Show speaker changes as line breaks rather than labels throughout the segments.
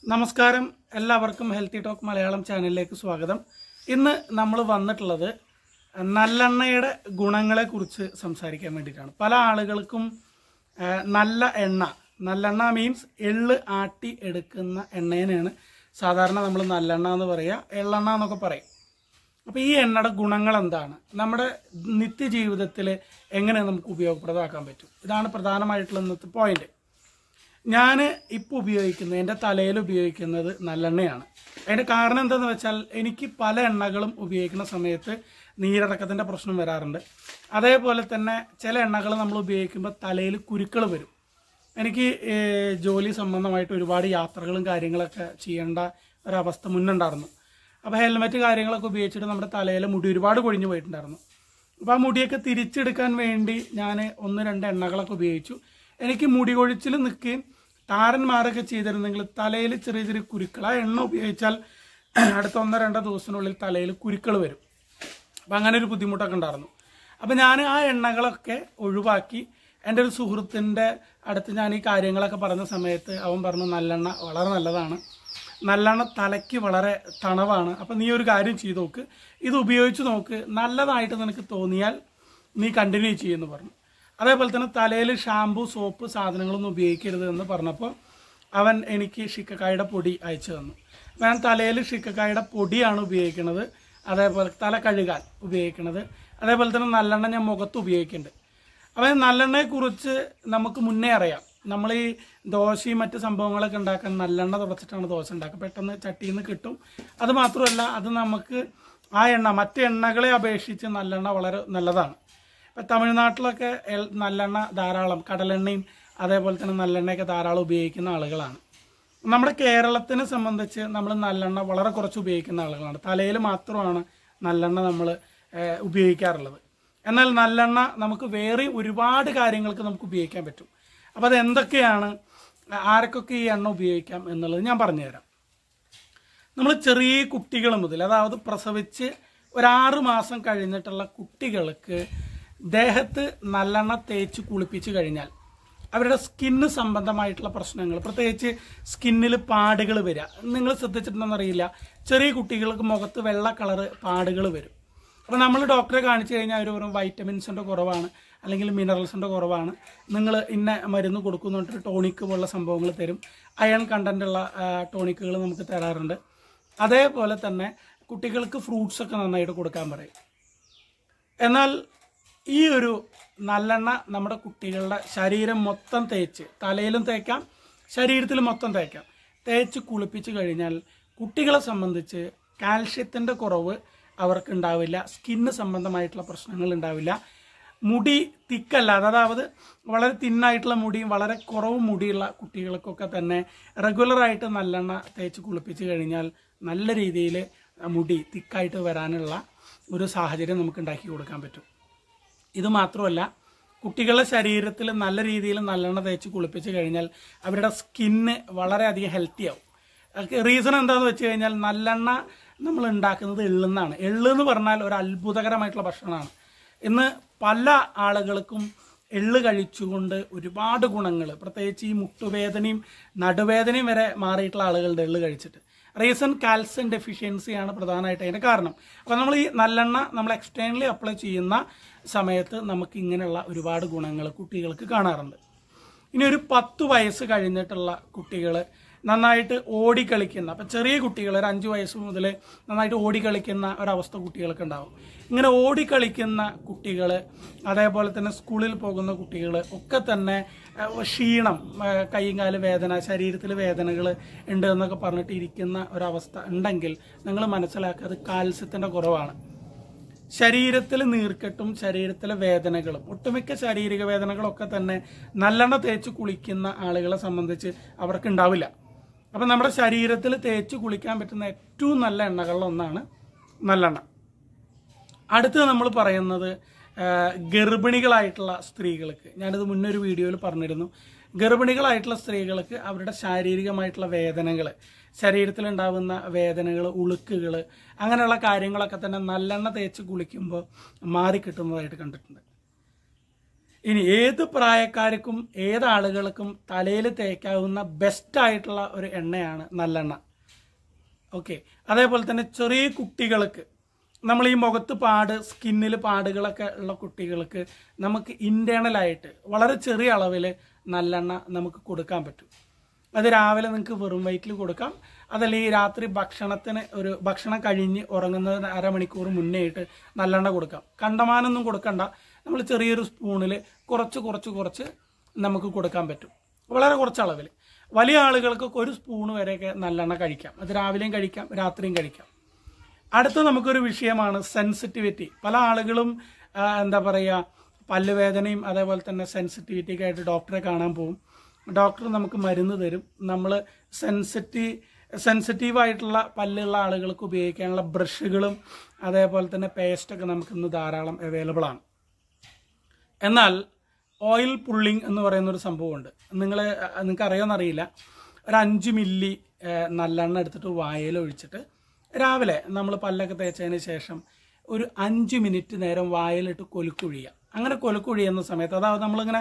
നമസ്കാരം എല്ലാവർക്കും healthy talk Malayalam ചാനലിലേക്ക് സ്വാഗതം ഇന്ന് നമ്മൾ വന്നിട്ടുള്ളത് നല്ലെണ്ണയുടെ ഗുണങ്ങളെക്കുറിച്ച് സംസാരിക്കാൻ വേണ്ടിയിട്ടാണ് പല ആളുകൾക്കും ആ, നല്ല എണ്ണ നല്ലെണ്ണ മീൻസ് എള്ള് ആട്ടി എടുക്കുന്ന എണ്ണേനെയാണ് സാധാരണ നമ്മൾ നല്ലെണ്ണ എന്ന് പറയുക എള്ളെണ്ണ എന്നൊക്കെ പറയും അപ്പോൾ ഈ എണ്ണയുടെ ഗുണങ്ങൾ എന്താണ് നമ്മുടെ നിത്യജീവിതത്തിൽ എങ്ങനെ നമുക്ക് ഉപയോഗപ്രദമാക്കാൻ പറ്റും ഇതാണ് പ്രധാനമായിട്ടുള്ള ഇന്നത്തെ പോയിന്റ് ഞാൻ ഇപ്പോൾ ഉപയോഗിക്കുന്നത് എൻ്റെ തലയിൽ ഉപയോഗിക്കുന്നത് നല്ലെണ്ണയാണ് അതിൻ്റെ കാരണം എന്താണെന്ന് വെച്ചാൽ എനിക്ക് പല എണ്ണകളും ഉപയോഗിക്കുന്ന സമയത്ത് നീരിറക്കത്തിൻ്റെ പ്രശ്നം വരാറുണ്ട് അതേപോലെ തന്നെ ചില എണ്ണകൾ നമ്മൾ ഉപയോഗിക്കുമ്പോൾ തലയിൽ കുരുക്കൾ വരും എനിക്ക് ഏഹ്, ജോലി സംബന്ധമായിട്ട് ഒരുപാട് യാത്രകളും കാര്യങ്ങളൊക്കെ ചെയ്യേണ്ട ഒരവസ്ഥ മുന്നുണ്ടായിരുന്നു അപ്പോൾ ഹെൽമെറ്റ് കാര്യങ്ങളൊക്കെ ഉപയോഗിച്ചിട്ട് നമ്മുടെ തലയിലെ മുടി ഒരുപാട് കൊഴിഞ്ഞു പോയിട്ടുണ്ടായിരുന്നു അപ്പോൾ ആ മുടിയൊക്കെ തിരിച്ചെടുക്കാൻ വേണ്ടി ഞാൻ ഒന്ന് രണ്ട് എണ്ണകളൊക്കെ ഉപയോഗിച്ചു എനിക്ക് മുടി കൊഴിച്ചിൽ നിൽക്കുകയും താരന്മാരൊക്കെ ചെയ്തിരുന്നെങ്കിൽ തലയിൽ ചെറിയ ചെറിയ കുരുക്കൾ ആ എണ്ണ ഉപയോഗിച്ചാൽ അടുത്ത ഒന്നോ രണ്ടോ ദിവസത്തിനുള്ളിൽ തലയിൽ കുരുക്കൾ വരും അപ്പം അങ്ങനെ ഒരു ബുദ്ധിമുട്ടൊക്കെ ഉണ്ടായിരുന്നു അപ്പം ഞാൻ ആ എണ്ണകളൊക്കെ ഒഴിവാക്കി എൻ്റെ ഒരു സുഹൃത്തിൻ്റെ അടുത്ത് ഞാൻ ഈ കാര്യങ്ങളൊക്കെ പറഞ്ഞ സമയത്ത് അവൻ പറഞ്ഞു നല്ലെണ്ണ വളരെ നല്ലതാണ് നല്ലെണ്ണ തലയ്ക്ക് വളരെ തണവാണ് അപ്പം നീ ഒരു കാര്യം ചെയ്ത് നോക്ക് ഇത് ഉപയോഗിച്ച് നോക്ക് നല്ലതായിട്ട് നിനക്ക് തോന്നിയാൽ നീ കണ്ടിന്യൂ ചെയ്യുമെന്ന് പറഞ്ഞു അതേപോലെ തന്നെ തലയിൽ ഷാമ്പു സോപ്പ് സാധനങ്ങളൊന്നും ഉപയോഗിക്കരുത് എന്ന് പറഞ്ഞപ്പോൾ അവൻ എനിക്ക് ഷിക്കക്കായുടെ പൊടി അയച്ചു തന്നു അപ്പോൾ ഞാൻ തലയിൽ ഷിക്കക്കായുടെ പൊടിയാണ് ഉപയോഗിക്കുന്നത് അതേപോലെ തല കഴുകാൻ ഉപയോഗിക്കുന്നത് അതേപോലെ തന്നെ നല്ലെണ്ണ ഞാൻ മുഖത്ത് ഉപയോഗിക്കുന്നുണ്ട് അപ്പോൾ ഈ നല്ലെണ്ണയെക്കുറിച്ച് നമുക്ക് മുന്നേ അറിയാം നമ്മൾ ഈ ദോശയും മറ്റ് സംഭവങ്ങളൊക്കെ ഉണ്ടാക്കാൻ നല്ലെണ്ണ തുടച്ചിട്ടാണ് ദോശ ഉണ്ടാക്കുക പെട്ടെന്ന് ചട്ടിയിൽ നിന്ന് കിട്ടും അത് മാത്രമല്ല അത് നമുക്ക് ആ എണ്ണ മറ്റ് എണ്ണകളെ അപേക്ഷിച്ച് നല്ലെണ്ണ വളരെ നല്ലതാണ് ഇപ്പം തമിഴ്നാട്ടിലൊക്കെ എൽ- നല്ലെണ്ണ ധാരാളം കടലെണ്ണയും അതേപോലെ തന്നെ നല്ലെണ്ണയൊക്കെ ധാരാളം ഉപയോഗിക്കുന്ന ആളുകളാണ് നമ്മുടെ കേരളത്തിനെ സംബന്ധിച്ച് നമ്മൾ നല്ലെണ്ണ വളരെ കുറച്ച് ഉപയോഗിക്കുന്ന ആളുകളാണ് തലയിൽ മാത്രമാണ് നല്ലെണ്ണ നമ്മൾ ഉപയോഗിക്കാറുള്ളത് എന്നാൽ നല്ലെണ്ണ നമുക്ക് വേറെ ഒരുപാട് കാര്യങ്ങൾക്ക് നമുക്ക് ഉപയോഗിക്കാൻ പറ്റും അപ്പോൾ അത് എന്തൊക്കെയാണ് ആർക്കൊക്കെ ഈ എണ്ണ ഉപയോഗിക്കാം എന്നുള്ളത് ഞാൻ പറഞ്ഞുതരാം നമ്മൾ ചെറിയ കുട്ടികൾ മുതൽ അതായത് പ്രസവിച്ച് ഒരാറ് മാസം കഴിഞ്ഞിട്ടുള്ള കുട്ടികൾക്ക് ദേഹത്ത് നല്ലെണ്ണ തേച്ച് കുളിപ്പിച്ച് കഴിഞ്ഞാൽ അവരുടെ സ്കിന്ന് സംബന്ധമായിട്ടുള്ള പ്രശ്നങ്ങൾ പ്രത്യേകിച്ച് സ്കിന്നിൽ പാടുകൾ വരിക നിങ്ങൾ ശ്രദ്ധിച്ചിട്ടുണ്ടെന്ന് അറിയില്ല ചെറിയ കുട്ടികൾക്ക് മുഖത്ത് വെള്ള കളറ് പാടുകൾ വരും അപ്പോൾ നമ്മൾ ഡോക്ടറെ കാണിച്ചു കഴിഞ്ഞാൽ അവർ പറയും വൈറ്റമിൻസിൻ്റെ കുറവാണ് അല്ലെങ്കിൽ മിനറൽസിൻ്റെ കുറവാണ് നിങ്ങൾ ഇന്ന മരുന്ന് കൊടുക്കുന്നുണ്ട് ടോണിക്ക് പോലുള്ള സംഭവങ്ങൾ തരും അയൺ കണ്ടൻ്റുള്ള ടോണിക്കുകൾ നമുക്ക് തരാറുണ്ട് അതേപോലെ തന്നെ കുട്ടികൾക്ക് ഫ്രൂട്ട്സ് ഒക്കെ നന്നായിട്ട് കൊടുക്കാൻ പറയും എന്നാൽ ഈ ഒരു നല്ലെണ്ണ നമ്മുടെ കുട്ടികളുടെ ശരീരം മൊത്തം തേച്ച് തലയിലും തേക്കാം ശരീരത്തിൽ മൊത്തം തേക്കാം തേച്ച് കുളിപ്പിച്ച് കഴിഞ്ഞാൽ കുട്ടികളെ സംബന്ധിച്ച് കാൽഷ്യത്തിൻ്റെ കുറവ് അവർക്ക് ഉണ്ടാവില്ല സ്കിന്ന് സംബന്ധമായിട്ടുള്ള പ്രശ്നങ്ങൾ ഉണ്ടാവില്ല മുടി തിക്കല്ലാതെ അതായത് വളരെ തിന്നായിട്ടുള്ള മുടിയും വളരെ കുറവ് മുടിയുള്ള കുട്ടികൾക്കൊക്കെ തന്നെ റെഗുലറായിട്ട് നല്ലെണ്ണ തേച്ച് കുളിപ്പിച്ച് കഴിഞ്ഞാൽ നല്ല രീതിയിൽ മുടി തിക്കായിട്ട് വരാനുള്ള ഒരു സാഹചര്യം നമുക്ക് ഉണ്ടാക്കി കൊടുക്കാൻ പറ്റും ഇത് മാത്രമല്ല കുട്ടികളുടെ ശരീരത്തിൽ നല്ല രീതിയിൽ നല്ലെണ്ണ തേച്ച് കുളിപ്പിച്ച് കഴിഞ്ഞാൽ അവരുടെ സ്കിന്ന് വളരെയധികം ഹെൽത്തി ആവും റീസൺ എന്താണെന്ന് വെച്ച് കഴിഞ്ഞാൽ നല്ലെണ്ണ നമ്മൾ ഉണ്ടാക്കുന്നത് എള്ളുന്നാണ് എള്ള് എന്ന് പറഞ്ഞാൽ ഒരു അത്ഭുതകരമായിട്ടുള്ള ഭക്ഷണമാണ് ഇന്ന് പല ആളുകൾക്കും എള്ള് കഴിച്ചുകൊണ്ട് ഒരുപാട് ഗുണങ്ങൾ പ്രത്യേകിച്ച് ഈ മുട്ടുവേദനയും നടുവേദനയും വരെ മാറിയിട്ടുള്ള ആളുകളുടെ എള്ള് കഴിച്ചിട്ട് റീസൺ കാൽസ്യം ഡെഫിഷ്യൻസിയാണ് പ്രധാനമായിട്ട് അതിൻ്റെ കാരണം അപ്പോൾ നമ്മൾ ഈ നല്ലെണ്ണ നമ്മൾ എക്സ്റ്റേണലി അപ്ലൈ ചെയ്യുന്ന സമയത്ത് നമുക്ക് ഇങ്ങനെയുള്ള ഒരുപാട് ഗുണങ്ങൾ കുട്ടികൾക്ക് കാണാറുണ്ട് ഇനി ഒരു പത്ത് വയസ്സ് കഴിഞ്ഞിട്ടുള്ള കുട്ടികൾ നന്നായിട്ട് ഓടിക്കളിക്കുന്ന അപ്പം ചെറിയ കുട്ടികൾ ഒരു അഞ്ച് വയസ്സ് മുതൽ നന്നായിട്ട് ഓടിക്കളിക്കുന്ന ഒരവസ്ഥ കുട്ടികൾക്ക് ഉണ്ടാവും ഇങ്ങനെ ഓടിക്കളിക്കുന്ന കുട്ടികൾ അതേപോലെ തന്നെ സ്കൂളിൽ പോകുന്ന കുട്ടികൾ ഒക്കെ തന്നെ ഏഹ്, ക്ഷീണം ഏഹ്, കൈയും കാല് വേദന ശരീരത്തിൽ വേദനകൾ ഉണ്ട് എന്നൊക്കെ പറഞ്ഞിട്ട് ഇരിക്കുന്ന ഒരവസ്ഥ ഉണ്ടെങ്കിൽ നിങ്ങൾ മനസ്സിലാക്കുക അത് കാൽസ്യത്തിൻ്റെ കുറവാണ് ശരീരത്തിൽ നീർക്കെട്ടും ശരീരത്തിലെ വേദനകളും ഒട്ടുമിക്ക ശാരീരിക വേദനകളൊക്കെ തന്നെ നല്ലെണ്ണ തേച്ച് കുളിക്കുന്ന ആളുകളെ സംബന്ധിച്ച് അവർക്ക് ഉണ്ടാവില്ല അപ്പം നമ്മുടെ ശരീരത്തിൽ തേച്ച് കുളിക്കാൻ പറ്റുന്ന ഏറ്റവും നല്ല എണ്ണകളിൽ ഒന്നാണ് നല്ലെണ്ണ അടുത്തത് നമ്മൾ പറയുന്നത് ആ, ഗർഭിണികളായിട്ടുള്ള സ്ത്രീകൾക്ക് ഞാനിത് മുന്നേ ഒരു വീഡിയോയിൽ പറഞ്ഞിരുന്നു ഗർഭിണികളായിട്ടുള്ള സ്ത്രീകൾക്ക് അവരുടെ ശാരീരികമായിട്ടുള്ള വേദനകൾ ശരീരത്തിലുണ്ടാകുന്ന വേദനകൾ ഉളുക്കുകൾ അങ്ങനെയുള്ള കാര്യങ്ങളൊക്കെ തന്നെ നല്ലെണ്ണ തേച്ച് കുളിക്കുമ്പോൾ മാറിക്കിട്ടുന്നതായിട്ട് കണ്ടിട്ടുണ്ട് ഇനി ഏത് പ്രായക്കാർക്കും ഏത് ആളുകൾക്കും തലയിൽ തേക്കാവുന്ന ബെസ്റ്റ് ആയിട്ടുള്ള ഒരു എണ്ണയാണ് നല്ലെണ്ണ ഓക്കെ അതേപോലെ തന്നെ ചെറിയ കുട്ടികൾക്ക് നമ്മൾ ഈ മുഖത്ത് പാട് സ്കിന്നിൽ പാടുകളൊക്കെ ഉള്ള കുട്ടികൾക്ക് നമുക്ക് internal ആയിട്ട് വളരെ ചെറിയ അളവിൽ നല്ലെണ്ണ നമുക്ക് കൊടുക്കാൻ പറ്റും അത് രാവിലെ നിങ്ങൾക്ക് വെറും വയറ്റിൽ കൊടുക്കാം അതല്ല ഈ രാത്രി ഭക്ഷണത്തിന് ഒരു ഭക്ഷണം കഴിഞ്ഞ് ഉറങ്ങുന്നതിന് അരമണിക്കൂർ മുന്നേ ആയിട്ട് നല്ലെണ്ണ കൊടുക്കാം കണ്ടമാനൊന്നും കൊടുക്കണ്ട നമ്മൾ ചെറിയൊരു സ്പൂണിൽ കുറച്ച് കുറച്ച് കുറച്ച് നമുക്ക് കൊടുക്കാൻ പറ്റും വളരെ കുറച്ച് അളവിൽ വലിയ ആളുകൾക്കൊക്കെ ഒരു സ്പൂൺ വരെയൊക്കെ നല്ലെണ്ണ കഴിക്കാം അത് രാവിലെയും കഴിക്കാം രാത്രിയും കഴിക്കാം അടുത്ത നമുക്കൊരു വിഷയമാണ് സെൻസിറ്റിവിറ്റി പല ആളുകളും ആ, എന്താ പറയുക പല്ലുവേദനയും അതേപോലെ തന്നെ സെൻസിറ്റിവിറ്റിയൊക്കെ ആയിട്ട് ഡോക്ടറെ കാണാൻ പോകും ഡോക്ടർ നമുക്ക് മരുന്ന് തരും നമ്മൾ സെൻസിറ്റീവ് സെൻസിറ്റീവ് ആയിട്ടുള്ള പല്ലുള്ള ആളുകൾക്ക് ഉപയോഗിക്കാനുള്ള ബ്രഷുകളും അതേപോലെ തന്നെ പേസ്റ്റൊക്കെ നമുക്ക് ഇന്ന് ധാരാളം അവൈലബിൾ ആണ് എന്നാൽ ഓയിൽ പുള്ളിങ് എന്ന് പറയുന്ന ഒരു സംഭവമുണ്ട് നിങ്ങൾ നിങ്ങൾക്ക് അറിയാമെന്നറിയില്ല ഒരു അഞ്ച് മില്ലി ഏഹ്, നല്ലെണ്ണ എടുത്തിട്ട് വായയിൽ ഒഴിച്ചിട്ട് രാവിലെ നമ്മൾ പല്ലൊക്കെ തേച്ചതിന് ശേഷം ഒരു അഞ്ച് മിനിറ്റ് നേരം വായലിട്ട് കൊലുക്കുഴിയുക അങ്ങനെ കൊലുക്കുഴിയുന്ന സമയത്ത് അതായത് നമ്മളിങ്ങനെ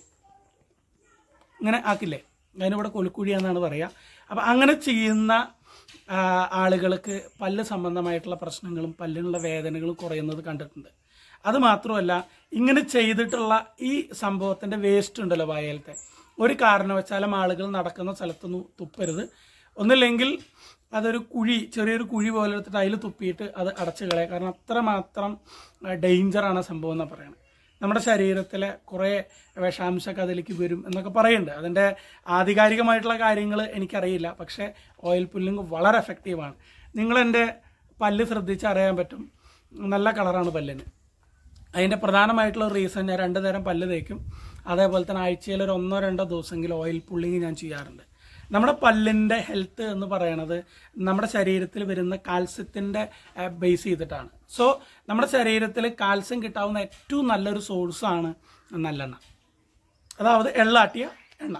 ഇങ്ങനെ ആക്കില്ലേ അതിനിവിടെ കൊലുക്കുഴി എന്നാണ് പറയുക അപ്പം അങ്ങനെ ചെയ്യുന്ന ആ, ആളുകൾക്ക് പല്ല് സംബന്ധമായിട്ടുള്ള പ്രശ്നങ്ങളും പല്ലിനുള്ള വേദനകളും കുറയുന്നത് കണ്ടിട്ടുണ്ട് അത് മാത്രമല്ല ഇങ്ങനെ ചെയ്തിട്ടുള്ള ഈ സംഭവത്തിന്റെ വേസ്റ്റ് ഉണ്ടല്ലോ വായലത്തെ ഒരു കാരണവശാലും ആളുകൾ നടക്കുന്ന സ്ഥലത്തൊന്നും തുപ്പരുത് ഒന്നില്ലെങ്കിൽ അതൊരു കുഴി ചെറിയൊരു കുഴി പോലെ എടുത്തിട്ട് അതിൽ തുപ്പിയിട്ട് അത് അടച്ചു കളയുക കാരണം അത്രമാത്രം ഡേഞ്ചറാണ് സംഭവം എന്നാണ് പറയുന്നത് നമ്മുടെ ശരീരത്തിലെ കുറേ വിഷാംശമൊക്കെ അതിലേക്ക് വരും എന്നൊക്കെ പറയുന്നുണ്ട് അതിൻ്റെ ആധികാരികമായിട്ടുള്ള കാര്യങ്ങൾ എനിക്കറിയില്ല പക്ഷേ ഓയിൽ പുല്ലിങ് വളരെ എഫക്റ്റീവാണ് നിങ്ങൾ എൻ്റെ പല്ല് ശ്രദ്ധിച്ച് അറിയാൻ പറ്റും നല്ല കളറാണ് പല്ലിന് അതിൻ്റെ പ്രധാനമായിട്ടുള്ള റീസൺ ഞാൻ രണ്ട് നേരം പല്ല് തേക്കും അതേപോലെ തന്നെ ആഴ്ചയിൽ ഒരു ഒന്നോ രണ്ടോ ദിവസമെങ്കിലും ഓയിൽ പുള്ളിങ് ഞാൻ ചെയ്യാറുണ്ട് നമ്മുടെ പല്ലിൻ്റെ ഹെൽത്ത് എന്ന് പറയണത് നമ്മുടെ ശരീരത്തിൽ വരുന്ന കാൽസ്യത്തിൻ്റെ ബേസ് ചെയ്തിട്ടാണ് സോ നമ്മുടെ ശരീരത്തിൽ കാൽസ്യം കിട്ടാവുന്ന ഏറ്റവും നല്ലൊരു സോഴ്സാണ് നല്ലെണ്ണ അതായത് എള്ളാട്ടിയ എണ്ണ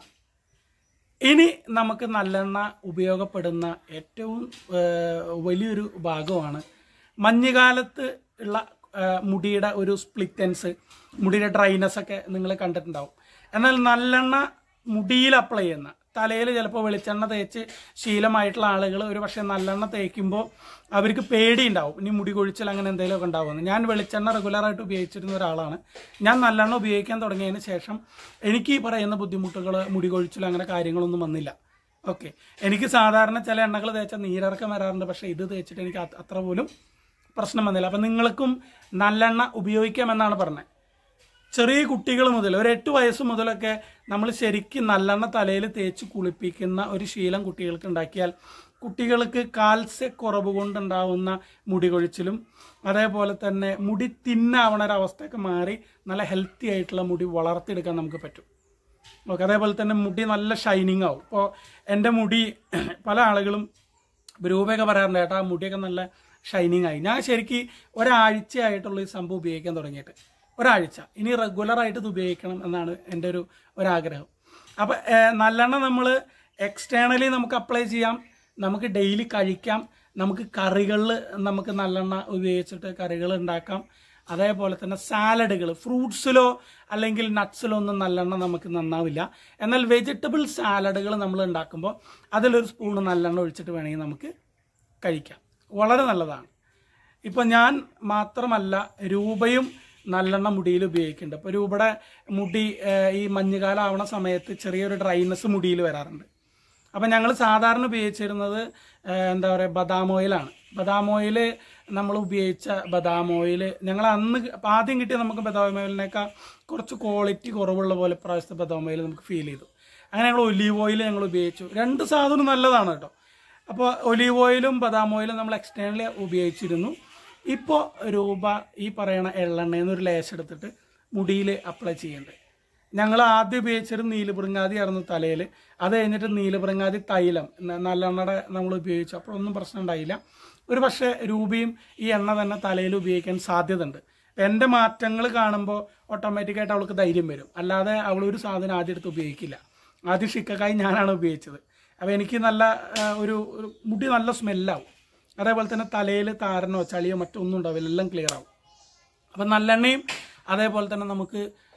ഇനി നമുക്ക് നല്ലെണ്ണ ഉപയോഗപ്പെടുന്ന ഏറ്റവും ഏഹ്, വലിയൊരു ഭാഗമാണ് മഞ്ഞുകാലത്ത് ഉള്ള ഏഹ്, മുടിയുടെ ഒരു സ്പ്ലിറ്റൻസ് മുടിയുടെ ഡ്രൈനെസ് ഒക്കെ നിങ്ങൾ കണ്ടിട്ടുണ്ടാവും എന്നാൽ നല്ലെണ്ണ മുടിയിൽ അപ്ലൈ ചെയ്യുന്ന തലയിൽ ചിലപ്പോൾ വെളിച്ചെണ്ണ തേച്ച് ശീലമായിട്ടുള്ള ആളുകൾ ഒരു പക്ഷേ നല്ലെണ്ണ തേക്കുമ്പോൾ അവർക്ക് പേടിയുണ്ടാവും ഇനി മുടി കൊഴിച്ചിൽ അങ്ങനെ എന്തെങ്കിലുമൊക്കെ ഉണ്ടാവുമെന്ന് ഞാൻ വെളിച്ചെണ്ണ റെഗുലറായിട്ട് ഉപയോഗിച്ചിരുന്ന ഒരാളാണ് ഞാൻ നല്ലെണ്ണ ഉപയോഗിക്കാൻ തുടങ്ങിയതിന് ശേഷം എനിക്ക് ഈ പറയുന്ന ബുദ്ധിമുട്ടുകൾ മുടി കൊഴിച്ചിൽ അങ്ങനെ കാര്യങ്ങളൊന്നും വന്നില്ല ഓക്കെ എനിക്ക് സാധാരണ ചില എണ്ണകൾ തേച്ചാൽ നീരിറക്കം വരാറുണ്ട് പക്ഷേ ഇത് തേച്ചിട്ട് എനിക്ക് അത് അത്ര പോലും പ്രശ്നം വന്നില്ല അപ്പം നിങ്ങൾക്കും നല്ലെണ്ണ ഉപയോഗിക്കാമെന്നാണ് പറഞ്ഞത് ചെറിയ കുട്ടികൾ മുതൽ ഒരു എട്ട് വയസ്സ് മുതലൊക്കെ നമ്മൾ ശരിക്കും നല്ലെണ്ണ തലയിൽ തേച്ച് കുളിപ്പിക്കുന്ന ഒരു ശീലം കുട്ടികൾക്ക് ഉണ്ടാക്കിയാൽ കുട്ടികൾക്ക് കാൽസ്യക്കുറവ് കൊണ്ടുണ്ടാവുന്ന മുടി കൊഴിച്ചിലും അതേപോലെ തന്നെ മുടി തിന്നാവണ ഒരു അവസ്ഥയൊക്കെ മാറി നല്ല ഹെൽത്തി ആയിട്ടുള്ള മുടി വളർത്തിയെടുക്കാൻ നമുക്ക് പറ്റും ഓക്കെ അതേപോലെ തന്നെ മുടി നല്ല ഷൈനിങ് ആവും ഇപ്പോൾ എൻ്റെ മുടി പല ആളുകളും രൂപയൊക്കെ പറയാറുണ്ട് ഏട്ടാ മുടിയൊക്കെ നല്ല ഷൈനിങ് ആയി ഞാൻ ശരിക്കും ഒരാഴ്ചയായിട്ടുള്ള ഈ സംഭവം ഉപയോഗിക്കാൻ തുടങ്ങിയിട്ട് ഒരാഴ്ച ഇനി റെഗുലറായിട്ട് ഇത് ഉപയോഗിക്കണം എന്നാണ് എൻ്റെ ഒരു ഒരാഗ്രഹം അപ്പം നല്ലെണ്ണ നമ്മൾ എക്സ്റ്റേണലി നമുക്ക് അപ്ലൈ ചെയ്യാം നമുക്ക് ഡെയിലി കഴിക്കാം നമുക്ക് കറികളിൽ നമുക്ക് നല്ലെണ്ണ ഉപയോഗിച്ചിട്ട് കറികൾ ഉണ്ടാക്കാം അതേപോലെ തന്നെ സാലഡുകൾ ഫ്രൂട്ട്സിലോ അല്ലെങ്കിൽ നട്ട്സിലോ ഒന്നും നല്ലെണ്ണ നമുക്ക് നന്നാവില്ല എന്നാൽ വെജിറ്റബിൾ സാലഡുകൾ നമ്മൾ ഉണ്ടാക്കുമ്പോൾ അതിലൊരു സ്പൂൺ നല്ലെണ്ണ ഒഴിച്ചിട്ട് വേണമെങ്കിൽ നമുക്ക് കഴിക്കാം വളരെ നല്ലതാണ് ഇപ്പം ഞാൻ മാത്രമല്ല രൂപയും നല്ലെണ്ണ മുടിയിൽ ഉപയോഗിക്കുന്നുണ്ട് അപ്പോൾ രൂപയുടെ മുടി ഏഹ്, ഈ മഞ്ഞുകാലം ആവണ സമയത്ത് ചെറിയൊരു ഡ്രൈനെസ് മുടിയിൽ വരാറുണ്ട് അപ്പം ഞങ്ങൾ സാധാരണ ഉപയോഗിച്ചിരുന്നത് ഏഹ്, എന്താ പറയുക ബദാം ഓയിലാണ് ബദാം ഓയിൽ നമ്മൾ ഉപയോഗിച്ച ബദാം ഓയിൽ ഞങ്ങൾ അന്ന് അപ്പൊ ആദ്യം കിട്ടിയ നമുക്ക് ബദാം ഓയിലിനേക്കാൾ കുറച്ച് ക്വാളിറ്റി കുറവുള്ള പോലെ പ്രാവശ്യത്തെ ബദാം ഓയിൽ നമുക്ക് ഫീൽ ചെയ്തു അങ്ങനെ ഞങ്ങൾ ഒലീവ് ഓയിൽ ഞങ്ങൾ ഉപയോഗിച്ചു രണ്ട് സാധനം നല്ലതാണ് കേട്ടോ അപ്പോൾ ഒലീവ് ഓയിലും ബദാം ഓയിലും നമ്മൾ എക്സ്റ്റേണലി ഉപയോഗിച്ചിരുന്നു ഇപ്പോൾ രൂപ ഈ പറയണ എള്ളെണ്ണയിൽ നിന്ന് ഒരു ലേശം എടുത്തിട്ട് മുടിയിൽ അപ്ലൈ ചെയ്യേണ്ടത് ഞങ്ങൾ ആദ്യം ഉപയോഗിച്ചൊരു നീലപൃങ്ങാതി ആയിരുന്നു തലയിൽ അത് കഴിഞ്ഞിട്ട് നീലപൃങ്ങാതി തൈലം ന- നല്ലെണ്ണയുടെ നമ്മൾ ഉപയോഗിച്ചു അപ്പോൾ ഒന്നും പ്രശ്നം ഉണ്ടായില്ല ഒരു പക്ഷേ രൂപയും ഈ എണ്ണ തന്നെ തലയിൽ ഉപയോഗിക്കാൻ സാധ്യതയുണ്ട് എൻ്റെ മാറ്റങ്ങൾ കാണുമ്പോൾ ഓട്ടോമാറ്റിക്കായിട്ട് അവൾക്ക് ധൈര്യം വരും അല്ലാതെ അവൾ ഒരു സാധനം ആദ്യം എടുത്ത് ഉപയോഗിക്കില്ല ആദ്യം ഷിക്കക്കായി ഞാനാണ് ഉപയോഗിച്ചത് അപ്പോൾ എനിക്ക് നല്ല ആ, ഒരു ഒരു മുടി നല്ല സ്മെല്ലാവും അതേപോലെ തന്നെ തലയിൽ താരനോ ചളിയോ മറ്റോ ഒന്നും ഉണ്ടാവില്ല എല്ലാം ക്ലിയർ ആവും അപ്പം നല്ലെണ്ണയും അതേപോലെ തന്നെ നമുക്ക്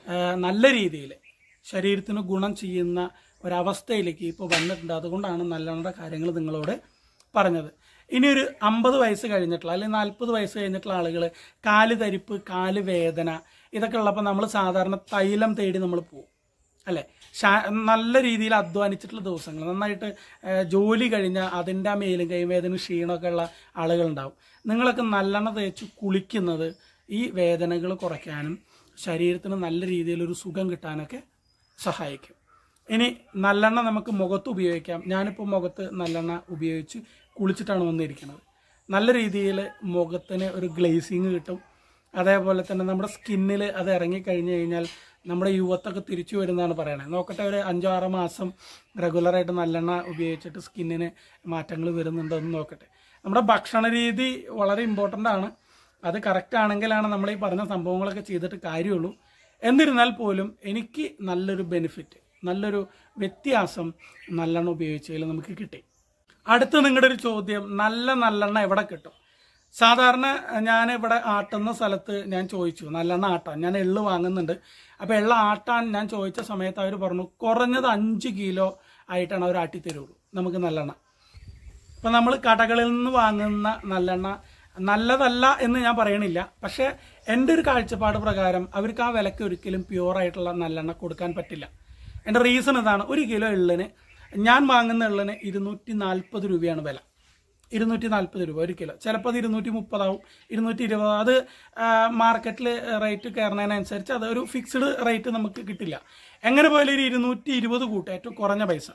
ആ, നല്ല രീതിയിൽ ശരീരത്തിന് ഗുണം ചെയ്യുന്ന ഒരവസ്ഥയിലേക്ക് ഇപ്പോൾ വന്നിട്ടുണ്ട് അതുകൊണ്ടാണ് നല്ലെണ്ണയുടെ കാര്യങ്ങൾ നിങ്ങളോട് പറഞ്ഞത് ഇനി ഒരു അമ്പത് വയസ്സ് കഴിഞ്ഞിട്ടുള്ള അല്ലെങ്കിൽ നാൽപ്പത് വയസ്സ് കഴിഞ്ഞിട്ടുള്ള ആളുകൾ കാല് തരിപ്പ് കാല് വേദന ഇതൊക്കെ ഉള്ളപ്പോൾ നമ്മൾ സാധാരണ തൈലം തേടി നമ്മൾ പോകും അല്ലെ ശാ- നല്ല രീതിയിൽ അധ്വാനിച്ചിട്ടുള്ള ദിവസങ്ങൾ നന്നായിട്ട് ഏഹ്, ജോലി കഴിഞ്ഞ അതിൻ്റെ ആ മേലും കൈവേദന ക്ഷീണമൊക്കെ ഉള്ള ആളുകളുണ്ടാവും നിങ്ങളൊക്കെ നല്ലെണ്ണ തേച്ച് കുളിക്കുന്നത് ഈ വേദനകൾ കുറയ്ക്കാനും ശരീരത്തിന് നല്ല രീതിയിൽ ഒരു സുഖം കിട്ടാനൊക്കെ സഹായിക്കും ഇനി നല്ലെണ്ണ നമുക്ക് മുഖത്ത് ഉപയോഗിക്കാം ഞാനിപ്പോൾ മുഖത്ത് നല്ലെണ്ണ ഉപയോഗിച്ച് കുളിച്ചിട്ടാണ് വന്നിരിക്കുന്നത് നല്ല രീതിയിൽ മുഖത്തിന് ഒരു ഗ്ലേസിങ് കിട്ടും അതേപോലെ തന്നെ നമ്മുടെ സ്കിന്നിൽ അത് ഇറങ്ങിക്കഴിഞ്ഞ് കഴിഞ്ഞാൽ നമ്മുടെ യുവത്തൊക്കെ തിരിച്ചു വരുന്നതാണ് പറയണത് നോക്കട്ടെ ഒരു അഞ്ചോ ആറോ മാസം റെഗുലറായിട്ട് നല്ലെണ്ണ ഉപയോഗിച്ചിട്ട് സ്കിന്നിന് മാറ്റങ്ങൾ വരുന്നുണ്ടോ എന്ന് നോക്കട്ടെ നമ്മുടെ ഭക്ഷണ രീതി വളരെ ഇമ്പോർട്ടൻ്റ് ആണ് അത് കറക്റ്റ് ആണെങ്കിലാണ് നമ്മൾ ഈ പറഞ്ഞ സംഭവങ്ങളൊക്കെ ചെയ്തിട്ട് കാര്യമുള്ളൂ എന്നിരുന്നാൽ പോലും എനിക്ക് നല്ലൊരു ബെനിഫിറ്റ് നല്ലൊരു വ്യത്യാസം നല്ലെണ്ണ ഉപയോഗിച്ചതിൽ നമുക്ക് കിട്ടി അടുത്ത നിങ്ങളുടെ ഒരു ചോദ്യം നല്ല നല്ലെണ്ണ എവിടെ കിട്ടും സാധാരണ ഞാൻ ഇവിടെ ആട്ടുന്ന സ്ഥലത്ത് ഞാൻ ചോദിച്ചു നല്ലെണ്ണ ആട്ടാൻ ഞാൻ എള്ള് വാങ്ങുന്നുണ്ട് അപ്പോൾ എള്ള ആട്ടാൻ ഞാൻ ചോദിച്ച സമയത്ത് അവർ പറഞ്ഞു കുറഞ്ഞത് അഞ്ച് കിലോ ആയിട്ടാണ് അവർ ആട്ടി തരുള്ളൂ നമുക്ക് നല്ലെണ്ണ ഇപ്പം നമ്മൾ കടകളിൽ നിന്ന് വാങ്ങുന്ന നല്ലെണ്ണ നല്ലതല്ല എന്ന് ഞാൻ പറയണില്ല പക്ഷേ എൻ്റെ ഒരു കാഴ്ചപ്പാട് പ്രകാരം അവർക്ക് ആ വിലക്ക് ഒരിക്കലും പ്യുവർ ആയിട്ടുള്ള നല്ലെണ്ണ കൊടുക്കാൻ പറ്റില്ല എൻ്റെ റീസൺ ഇതാണ് ഒരു കിലോ എള്ളിന് ഞാൻ വാങ്ങുന്ന എള്ളിന് ഇരുന്നൂറ്റി നാൽപ്പത് രൂപയാണ് വില ഇരുന്നൂറ്റി നാൽപ്പത് രൂപ ഒരു കിലോ ചിലപ്പോൾ അത് ഇരുന്നൂറ്റി മുപ്പതാവും ഇരുന്നൂറ്റി ഇരുപത് അത് മാർക്കറ്റിൽ റേറ്റ് കയറുന്നതിനനുസരിച്ച് അത് ഒരു ഫിക്സ്ഡ് റേറ്റ് നമുക്ക് കിട്ടില്ല എങ്ങനെ പോയാലും ഒരു ഇരുന്നൂറ്റി ഇരുപത് കൂട്ടും ഏറ്റവും കുറഞ്ഞ പൈസ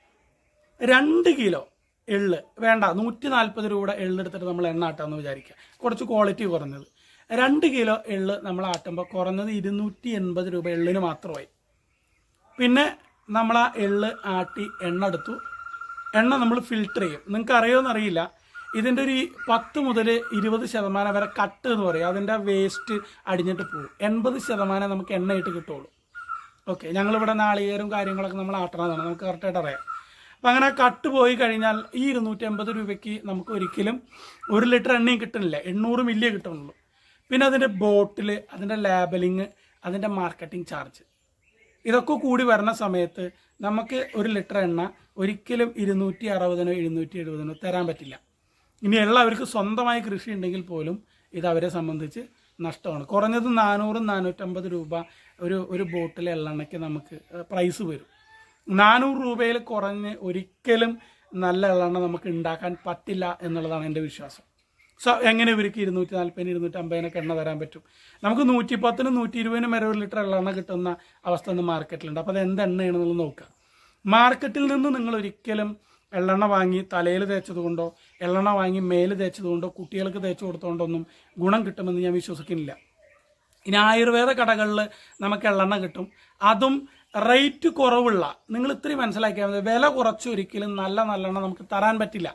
രണ്ട് കിലോ എള്ള് വേണ്ട നൂറ്റി നാൽപ്പത് രൂപയുടെ എള്ളെടുത്തിട്ട് നമ്മൾ എണ്ണ ആട്ടാന്ന് വിചാരിക്കുക കുറച്ച് ക്വാളിറ്റി കുറഞ്ഞത് രണ്ട് കിലോ എള്ള് നമ്മൾ ആട്ടുമ്പോൾ കുറഞ്ഞത് ഇരുന്നൂറ്റി എൺപത് രൂപ എള്ളിന് മാത്രമായി പിന്നെ നമ്മൾ ആ എള്ള് ആട്ടി എണ്ണ എടുത്തു എണ്ണ നമ്മൾ ഫിൽട്ടർ ചെയ്യും നിങ്ങൾക്ക് അറിയുമെന്ന് അറിയില്ല ഇതിൻ്റെ ഒരു പത്ത് മുതൽ ഇരുപത് ശതമാനം വരെ കട്ട് എന്ന് പറയും അതിൻ്റെ വേസ്റ്റ് അടിഞ്ഞിട്ട് പോകും എൺപത് ശതമാനം നമുക്ക് എണ്ണയിട്ട് കിട്ടുള്ളൂ ഓക്കെ ഞങ്ങളിവിടെ നാളികേരും കാര്യങ്ങളൊക്കെ നമ്മൾ ആട്ടണതാണ് നമുക്ക് കറക്റ്റായിട്ട് അറിയാം അപ്പം അങ്ങനെ കട്ട് പോയി കഴിഞ്ഞാൽ ഈ ഇരുന്നൂറ്റി അമ്പത് രൂപയ്ക്ക് നമുക്ക് ഒരിക്കലും ഒരു ലിറ്റർ എണ്ണയും കിട്ടുന്നില്ല എണ്ണൂറ് മില്ലിയേ കിട്ടുന്നുള്ളൂ പിന്നെ അതിൻ്റെ ബോട്ടിൽ അതിൻ്റെ ലാബലിങ് അതിൻ്റെ മാർക്കറ്റിംഗ് ചാർജ് ഇതൊക്കെ കൂടി വരുന്ന സമയത്ത് നമുക്ക് ഒരു ലിറ്റർ എണ്ണ ഒരിക്കലും ഇരുന്നൂറ്റി അറുപതിനോ ഇരുന്നൂറ്റി എഴുപതിനോ തരാൻ പറ്റില്ല ഇനി എള്ള അവർക്ക് സ്വന്തമായി കൃഷി ഉണ്ടെങ്കിൽ പോലും ഇത് അവരെ സംബന്ധിച്ച് നഷ്ടമാണ് കുറഞ്ഞത് നാനൂറും നാനൂറ്റമ്പത് രൂപ ഒരു ഒരു ബോട്ടിൽ എള്ളെണ്ണയ്ക്ക് നമുക്ക് പ്രൈസ് വരും നാനൂറ് രൂപയിൽ കുറഞ്ഞ് ഒരിക്കലും നല്ല എള്ളെണ്ണ നമുക്ക് ഉണ്ടാക്കാൻ പറ്റില്ല എന്നുള്ളതാണ് എൻ്റെ വിശ്വാസം സോ എങ്ങനെ ഇവർക്ക് ഇരുന്നൂറ്റി നാൽപ്പതിന് ഇരുന്നൂറ്റി അമ്പതിനൊക്കെ എണ്ണ തരാൻ പറ്റും നമുക്ക് നൂറ്റി പത്തിനും നൂറ്റി ഇരുപതിനും വരെ ഒരു ലിറ്റർ എള്ളെണ്ണ കിട്ടുന്ന അവസ്ഥ ഇന്ന് മാർക്കറ്റിലുണ്ട് അപ്പോൾ അത് എന്ത് എണ്ണയാണെന്നുള്ളത് നോക്കുക മാർക്കറ്റിൽ നിന്ന് നിങ്ങൾ ഒരിക്കലും എള്ളെണ്ണ വാങ്ങി തലയിൽ തേച്ചത് കൊണ്ടോ എള്ളെണ്ണ വാങ്ങി മേല് തേച്ചത് കൊണ്ടോ കുട്ടികൾക്ക് തേച്ച് കൊടുത്തോണ്ടൊന്നും ഗുണം കിട്ടുമെന്ന് ഞാൻ വിശ്വസിക്കുന്നില്ല ഇനി ആയുർവേദ കടകളിൽ നമുക്ക് എള്ളെണ്ണ കിട്ടും അതും റേറ്റ് കുറവുള്ള നിങ്ങൾ ഇത്രയും മനസ്സിലാക്കിയാൽ മതി വില കുറച്ച് ഒരിക്കലും നല്ല നല്ലെണ്ണ നമുക്ക് തരാൻ പറ്റില്ല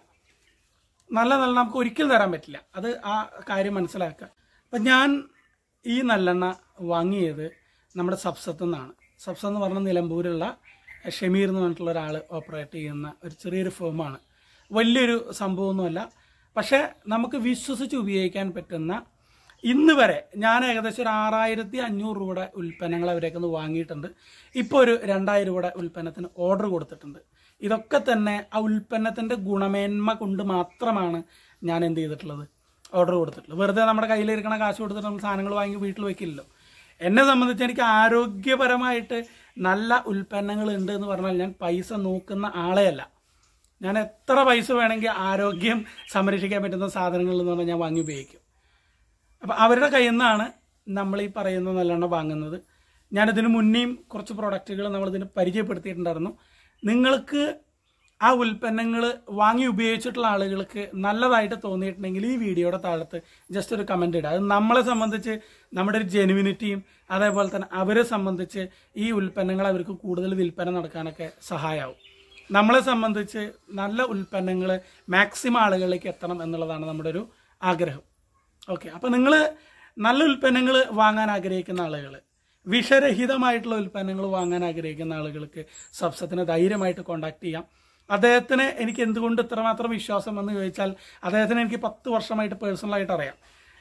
നല്ല നല്ല നമുക്ക് ഒരിക്കലും തരാൻ പറ്റില്ല അത് ആ കാര്യം മനസ്സിലാക്കുക അപ്പം ഞാൻ ഈ നല്ലെണ്ണ വാങ്ങിയത് നമ്മുടെ സബ്സത്ത് നിന്നാണ് സബ്സ എന്ന് പറഞ്ഞ നിലമ്പൂരുള്ള ഷമീർ എന്ന് പറഞ്ഞിട്ടുള്ള ഒരാൾ ഓപ്പറേറ്റ് ചെയ്യുന്ന ഒരു ചെറിയൊരു ഫേമാണ് വലിയൊരു സംഭവമൊന്നുമല്ല പക്ഷേ നമുക്ക് വിശ്വസിച്ച് ഉപയോഗിക്കാൻ പറ്റുന്ന ഇന്ന് വരെ ഞാൻ ഏകദേശം ഒരു ആറായിരത്തി അഞ്ഞൂറ് രൂപയുടെ ഉൽപ്പന്നങ്ങൾ അവരേക്ക് ഒന്ന് വാങ്ങിയിട്ടുണ്ട് ഇപ്പോൾ ഒരു രണ്ടായിരം രൂപയുടെ ഉൽപ്പന്നത്തിന് ഓർഡർ കൊടുത്തിട്ടുണ്ട് ഇതൊക്കെ തന്നെ ആ ഉൽപ്പന്നത്തിൻ്റെ ഗുണമേന്മ കൊണ്ട് മാത്രമാണ് ഞാൻ എന്ത് ചെയ്തിട്ടുള്ളത് ഓർഡർ കൊടുത്തിട്ടുള്ളത് വെറുതെ നമ്മുടെ കയ്യിലിരിക്കണ കാശ് കൊടുത്തിട്ട് നമ്മൾ സാധനങ്ങൾ വാങ്ങി വീട്ടിൽ വെക്കില്ലല്ലോ എന്നെ സംബന്ധിച്ച് എനിക്ക് ആരോഗ്യപരമായിട്ട് നല്ല ഉൽപ്പന്നങ്ങൾ ഉണ്ട് എന്ന് പറഞ്ഞാൽ ഞാൻ പൈസ നോക്കുന്ന ആളെയല്ല ഞാൻ എത്ര പൈസ വേണമെങ്കിൽ ആരോഗ്യം സംരക്ഷിക്കാൻ പറ്റുന്ന സാധനങ്ങൾ എന്ന് പറഞ്ഞാൽ ഞാൻ വാങ്ങി ഉപയോഗിക്കും അപ്പം അവരുടെ കയ്യിൽ നിന്നാണ് നമ്മൾ ഈ പറയുന്ന നല്ലെണ്ണ വാങ്ങുന്നത് ഞാനിതിന് മുന്നേയും കുറച്ച് പ്രൊഡക്റ്റുകൾ നമ്മളിതിന് പരിചയപ്പെടുത്തിയിട്ടുണ്ടായിരുന്നു നിങ്ങൾക്ക് ആ ഉൽപ്പന്നങ്ങൾ വാങ്ങി ഉപയോഗിച്ചിട്ടുള്ള ആളുകൾക്ക് നല്ലതായിട്ട് തോന്നിയിട്ടുണ്ടെങ്കിൽ ഈ വീഡിയോയുടെ താഴത്ത് ജസ്റ്റ് ഒരു കമൻ്റ് ഇടുക അത് നമ്മളെ സംബന്ധിച്ച് നമ്മുടെ ഒരു ജെനുവിനിറ്റിയും അതേപോലെ തന്നെ അവരെ സംബന്ധിച്ച് ഈ ഉൽപ്പന്നങ്ങൾ അവർക്ക് കൂടുതൽ വിൽപ്പന നടക്കാനൊക്കെ സഹായമാവും നമ്മളെ സംബന്ധിച്ച് നല്ല ഉൽപ്പന്നങ്ങൾ മാക്സിമം ആളുകളിലേക്ക് എത്തണം എന്നുള്ളതാണ് നമ്മുടെ ഒരു ആഗ്രഹം ഓക്കെ അപ്പോൾ നിങ്ങൾ നല്ല ഉൽപ്പന്നങ്ങൾ വാങ്ങാൻ ആഗ്രഹിക്കുന്ന ആളുകൾ വിഷരഹിതമായിട്ടുള്ള ഉൽപ്പന്നങ്ങൾ വാങ്ങാൻ ആഗ്രഹിക്കുന്ന ആളുകൾക്ക് സബ്സത്തിനെ ധൈര്യമായിട്ട് കോൺടാക്ട് ചെയ്യാം അദ്ദേഹത്തിന് എനിക്ക് എന്തുകൊണ്ട് ഇത്രമാത്രം വിശ്വാസം എന്ന് ചോദിച്ചാൽ അദ്ദേഹത്തിന് എനിക്ക് പത്ത് വർഷമായിട്ട് പേഴ്സണലായിട്ട് അറിയാം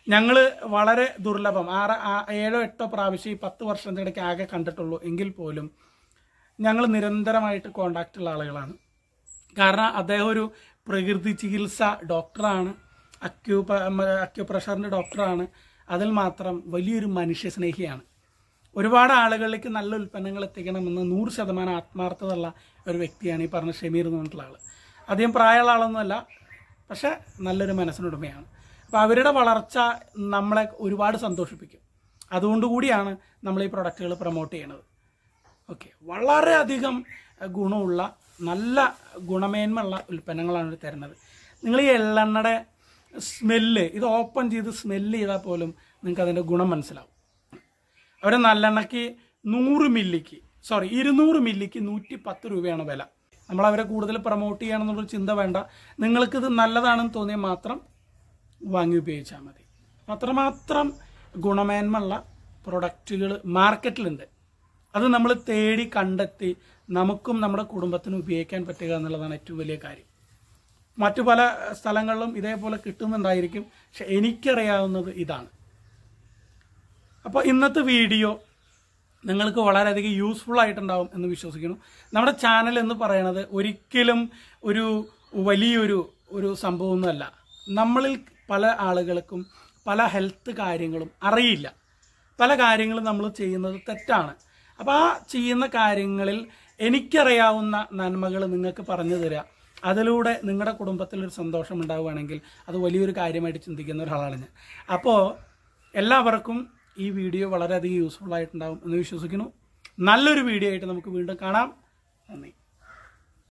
ഞങ്ങൾ വളരെ ദുർലഭം ആറ് ആ- ഏഴോ എട്ടോ പ്രാവശ്യം ഈ പത്ത് വർഷത്തിനിടയ്ക്ക് ആകെ കണ്ടിട്ടുള്ളൂ എങ്കിൽ പോലും ഞങ്ങൾ നിരന്തരമായിട്ട് കോണ്ടാക്റ്റ് ഉള്ള ആളുകളാണ് കാരണം അദ്ദേഹം ഒരു പ്രകൃതി ചികിത്സ ഡോക്ടറാണ് അക്യൂ അക്യൂപ്രഷറിൻ്റെ ഡോക്ടറാണ് അതിൽ മാത്രം വലിയൊരു മനുഷ്യ സ്നേഹിയാണ് ഒരുപാട് ആളുകളിലേക്ക് നല്ല ഉൽപ്പന്നങ്ങൾ എത്തിക്കണമെന്ന് നൂറ് ശതമാനം ആത്മാർത്ഥതയുള്ള ഒരു വ്യക്തിയാണ് ഈ പറഞ്ഞ ഷമീർ എന്ന് പറഞ്ഞിട്ടുള്ള ആൾ അധികം പ്രായമുള്ള ആളൊന്നുമല്ല പക്ഷെ നല്ലൊരു മനസ്സിനുടമയാണ് അപ്പോൾ അവരുടെ വളർച്ച നമ്മളെ ഒരുപാട് സന്തോഷിപ്പിക്കും അതുകൊണ്ട് കൂടിയാണ് നമ്മൾ ഈ പ്രൊഡക്റ്റുകൾ പ്രൊമോട്ട് ചെയ്യണത് ഓക്കെ വളരെയധികം അഹ്, ഗുണമുള്ള നല്ല ഗുണമേന്മയുള്ള ഉൽപ്പന്നങ്ങളാണ് ഇവർ തരുന്നത് നിങ്ങൾ ഈ എള്ളെണ്ണയുടെ സ്മെല്ല് ഇത് ഓപ്പൺ ചെയ്ത് സ്മെല്ല് ചെയ്താൽ പോലും നിങ്ങൾക്ക് അതിൻ്റെ ഗുണം മനസ്സിലാവും അവർ നല്ലെണ്ണയ്ക്ക് നൂറ് മില്ലിക്ക് സോറി ഇരുന്നൂറ് മില്ലിക്ക് നൂറ്റി പത്ത് രൂപയാണ് വില നമ്മൾ അവരെ കൂടുതൽ പ്രൊമോട്ട് ചെയ്യണമെന്നുള്ളൊരു ചിന്ത വേണ്ട നിങ്ങൾക്കിത് നല്ലതാണെന്ന് തോന്നിയാൽ മാത്രം വാങ്ങി ഉപയോഗിച്ചാൽ മതി അത്രമാത്രം ഗുണമേന്മയുള്ള പ്രൊഡക്റ്റുകൾ മാർക്കറ്റിലുണ്ട് അത് നമ്മൾ തേടി കണ്ടെത്തി നമുക്കും നമ്മുടെ കുടുംബത്തിനും ഉപയോഗിക്കാൻ പറ്റുക എന്നുള്ളതാണ് ഏറ്റവും വലിയ കാര്യം മറ്റു പല സ്ഥലങ്ങളിലും ഇതേപോലെ കിട്ടുന്നുണ്ടായിരിക്കും പക്ഷെ എനിക്കറിയാവുന്നത് ഇതാണ് അപ്പോൾ ഇന്നത്തെ വീഡിയോ നിങ്ങൾക്ക് വളരെയധികം യൂസ്ഫുൾ ആയിട്ടുണ്ടാവും എന്ന് വിശ്വസിക്കുന്നു നമ്മുടെ ചാനൽ എന്ന് പറയുന്നത് ഒരിക്കലും ഒരു വലിയൊരു ഒരു സംഭവമൊന്നുമല്ല നമ്മളിൽ പല ആളുകൾക്കും പല ഹെൽത്ത് കാര്യങ്ങളും അറിയില്ല പല കാര്യങ്ങളും നമ്മൾ ചെയ്യുന്നത് തെറ്റാണ് അപ്പോൾ ആ ചെയ്യുന്ന കാര്യങ്ങളിൽ എനിക്കറിയാവുന്ന നന്മകൾ നിങ്ങൾക്ക് പറഞ്ഞു തരിക അതിലൂടെ നിങ്ങളുടെ കുടുംബത്തിൽ ഒരു സന്തോഷം ഉണ്ടാവുകയാണെങ്കിൽ അത് വലിയൊരു കാര്യമായിട്ട് ചിന്തിക്കുന്ന ഒരാളാണ് ഞാൻ അപ്പോൾ എല്ലാവർക്കും ഈ വീഡിയോ വളരെയധികം യൂസ്ഫുൾ ആയിട്ടുണ്ടാവും എന്ന് വിശ്വസിക്കുന്നു നല്ലൊരു വീഡിയോ ആയിട്ട് നമുക്ക് വീണ്ടും കാണാം നന്ദി